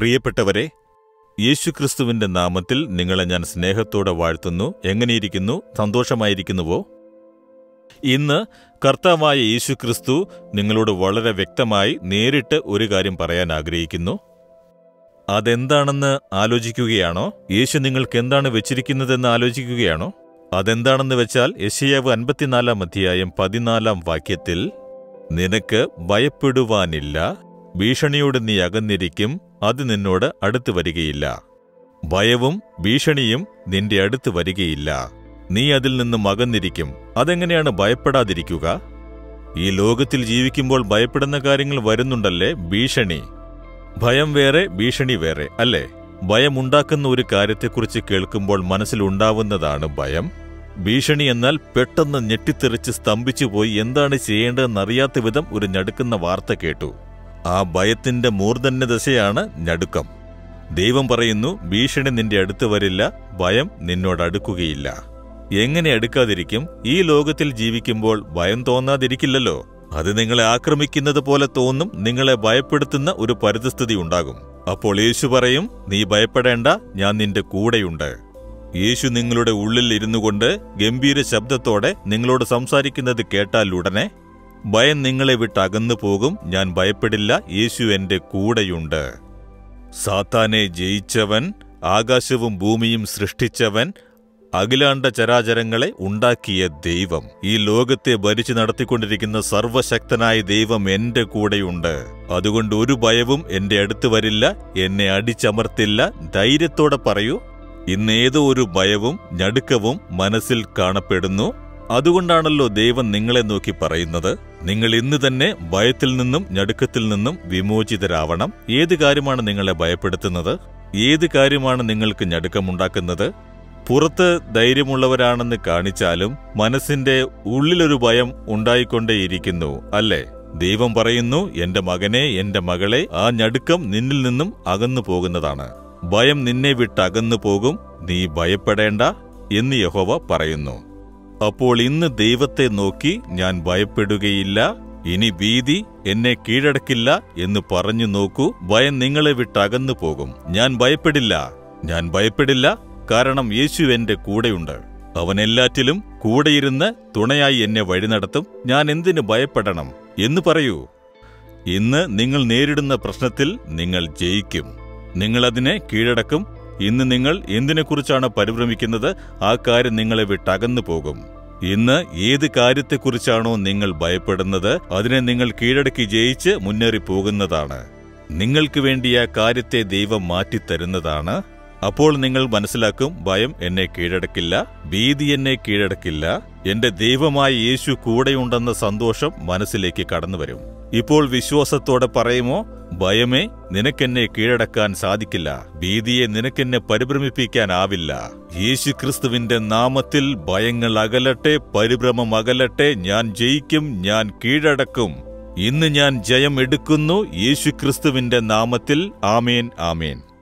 പ്രിയപ്പെട്ടവരെ യേശുക്രിസ്തുവിന്റെ നാമത്തിൽ നിങ്ങളെ ഞാൻ സ്നേഹത്തോടെ വാഴ്ത്തുന്നു എങ്ങനെയിരിക്കുന്നു സന്തോഷമായിരിക്കുന്നുവോ ഇന്ന് കർത്താവായ യേശുക്രിസ്തു നിങ്ങളോട് വളരെ വ്യക്തമായി നേരിട്ട് ഒരു കാര്യം പറയാൻ ആഗ്രഹിക്കുന്നു അതെന്താണെന്ന് ആലോചിക്കുകയാണോ യേശു നിങ്ങൾക്ക് എന്താണ് വെച്ചിരിക്കുന്നതെന്ന് ആലോചിക്കുകയാണോ അതെന്താണെന്ന് വെച്ചാൽ യശയാവ് അൻപത്തിനാലാം അധ്യായം പതിനാലാം വാക്യത്തിൽ നിനക്ക് ഭയപ്പെടുവാനില്ല ഭീഷണിയോട് നീ അകന്നിരിക്കും അത് നിന്നോട് അടുത്തു വരികയില്ല ഭയവും ഭീഷണിയും നിന്റെ അടുത്ത് വരികയില്ല നീ അതിൽ നിന്നും അകന്നിരിക്കും അതെങ്ങനെയാണ് ഭയപ്പെടാതിരിക്കുക ഈ ലോകത്തിൽ ജീവിക്കുമ്പോൾ ഭയപ്പെടുന്ന കാര്യങ്ങൾ വരുന്നുണ്ടല്ലേ ഭീഷണി ഭയം വേറെ ഭീഷണി വേറെ അല്ലേ ഭയമുണ്ടാക്കുന്ന ഒരു കാര്യത്തെക്കുറിച്ച് കേൾക്കുമ്പോൾ മനസ്സിലുണ്ടാവുന്നതാണ് ഭയം ഭീഷണി എന്നാൽ പെട്ടെന്ന് ഞെട്ടിത്തെറിച്ച് സ്തംഭിച്ചുപോയി എന്താണ് ചെയ്യേണ്ടതെന്നറിയാത്ത വിധം ഒരു ഞടുക്കുന്ന വാർത്ത കേട്ടു ആ ഭയത്തിന്റെ മൂർധന്യ ദശയാണ് ഞടുക്കം ദൈവം പറയുന്നു ഭീഷണി നിന്റെ അടുത്ത് വരില്ല ഭയം നിന്നോട് അടുക്കുകയില്ല എങ്ങനെ അടുക്കാതിരിക്കും ഈ ലോകത്തിൽ ജീവിക്കുമ്പോൾ ഭയം തോന്നാതിരിക്കില്ലല്ലോ അത് നിങ്ങളെ ആക്രമിക്കുന്നത് പോലെ തോന്നും നിങ്ങളെ ഭയപ്പെടുത്തുന്ന ഒരു പരിതസ്ഥിതി ഉണ്ടാകും അപ്പോൾ യേശു പറയും നീ ഭയപ്പെടേണ്ട ഞാൻ നിന്റെ കൂടെയുണ്ട് യേശു നിങ്ങളുടെ ഉള്ളിൽ ഇരുന്നു കൊണ്ട് ഗംഭീര ശബ്ദത്തോടെ നിങ്ങളോട് സംസാരിക്കുന്നത് കേട്ടാൽ ഉടനെ ഭയം നിങ്ങളെ വിട്ട് അകന്നു പോകും ഞാൻ ഭയപ്പെടില്ല യേശു എന്റെ കൂടെയുണ്ട് സാത്താനെ ജയിച്ചവൻ ആകാശവും ഭൂമിയും സൃഷ്ടിച്ചവൻ അഖിലാണ്ട ചരാചരങ്ങളെ ഉണ്ടാക്കിയ ദൈവം ഈ ലോകത്തെ ഭരിച്ചു നടത്തിക്കൊണ്ടിരിക്കുന്ന സർവശക്തനായ ദൈവം എന്റെ കൂടെയുണ്ട് അതുകൊണ്ട് ഒരു ഭയവും എന്റെ അടുത്ത് വരില്ല എന്നെ അടിച്ചമർത്തില്ല ധൈര്യത്തോടെ പറയൂ ഇന്നേതോ ഒരു ഭയവും ഞടുക്കവും മനസ്സിൽ കാണപ്പെടുന്നു അതുകൊണ്ടാണല്ലോ ദൈവം നിങ്ങളെ നോക്കി പറയുന്നത് നിങ്ങൾ ഇന്ന് തന്നെ ഭയത്തിൽ നിന്നും ഞടുക്കത്തിൽ നിന്നും വിമോചിതരാവണം ഏത് കാര്യമാണ് നിങ്ങളെ ഭയപ്പെടുത്തുന്നത് ഏത് കാര്യമാണ് നിങ്ങൾക്ക് ഞടുക്കമുണ്ടാക്കുന്നത് പുറത്ത് ധൈര്യമുള്ളവരാണെന്ന് കാണിച്ചാലും മനസ്സിന്റെ ഉള്ളിലൊരു ഭയം ഉണ്ടായിക്കൊണ്ടേയിരിക്കുന്നു അല്ലേ ദൈവം പറയുന്നു എന്റെ മകനെ എന്റെ മകളെ ആ ഞടുക്കം നിന്നിൽ നിന്നും അകന്നു പോകുന്നതാണ് ഭയം നിന്നെ വിട്ട് അകന്നു പോകും നീ ഭയപ്പെടേണ്ട എന്ന് യഹോവ പറയുന്നു അപ്പോൾ ഇന്ന് ദൈവത്തെ നോക്കി ഞാൻ ഭയപ്പെടുകയില്ല ഇനി ഭീതി എന്നെ കീഴടക്കില്ല എന്ന് പറഞ്ഞു നോക്കൂ ഭയം നിങ്ങളെ വിട്ട് അകന്നു പോകും ഞാൻ ഭയപ്പെടില്ല ഞാൻ ഭയപ്പെടില്ല കാരണം യേശു എന്റെ കൂടെയുണ്ട് അവൻ എല്ലാറ്റിലും കൂടെയിരുന്ന് തുണയായി എന്നെ വഴി നടത്തും ഞാൻ എന്തിനു ഭയപ്പെടണം എന്ന് പറയൂ ഇന്ന് നിങ്ങൾ നേരിടുന്ന പ്രശ്നത്തിൽ നിങ്ങൾ ജയിക്കും നിങ്ങളതിനെ കീഴടക്കും ഇന്ന് നിങ്ങൾ എന്തിനെക്കുറിച്ചാണ് പരിഭ്രമിക്കുന്നത് ആ കാര്യം നിങ്ങളെ വിട്ടകന്നു പോകും ഇന്ന് ഏത് കാര്യത്തെക്കുറിച്ചാണോ നിങ്ങൾ ഭയപ്പെടുന്നത് അതിനെ നിങ്ങൾ കീഴടക്കി ജയിച്ച് മുന്നേറി പോകുന്നതാണ് നിങ്ങൾക്ക് വേണ്ടി ആ കാര്യത്തെ ദൈവം മാറ്റിത്തരുന്നതാണ് അപ്പോൾ നിങ്ങൾ മനസ്സിലാക്കും ഭയം എന്നെ കീഴടക്കില്ല ഭീതി എന്നെ കീഴടക്കില്ല എന്റെ ദൈവമായ യേശു കൂടെയുണ്ടെന്ന സന്തോഷം മനസ്സിലേക്ക് കടന്നുവരും ഇപ്പോൾ വിശ്വാസത്തോടെ പറയുമോ ഭയമേ നിനക്കെന്നെ കീഴടക്കാൻ സാധിക്കില്ല ഭീതിയെ നിനക്കെന്നെ പരിഭ്രമിപ്പിക്കാനാവില്ല യേശു ക്രിസ്തുവിന്റെ നാമത്തിൽ ഭയങ്ങൾ അകലട്ടെ പരിഭ്രമം അകലട്ടെ ഞാൻ ജയിക്കും ഞാൻ കീഴടക്കും ഇന്ന് ഞാൻ ജയം എടുക്കുന്നു യേശു ക്രിസ്തുവിന്റെ നാമത്തിൽ ആമേൻ ആമേൻ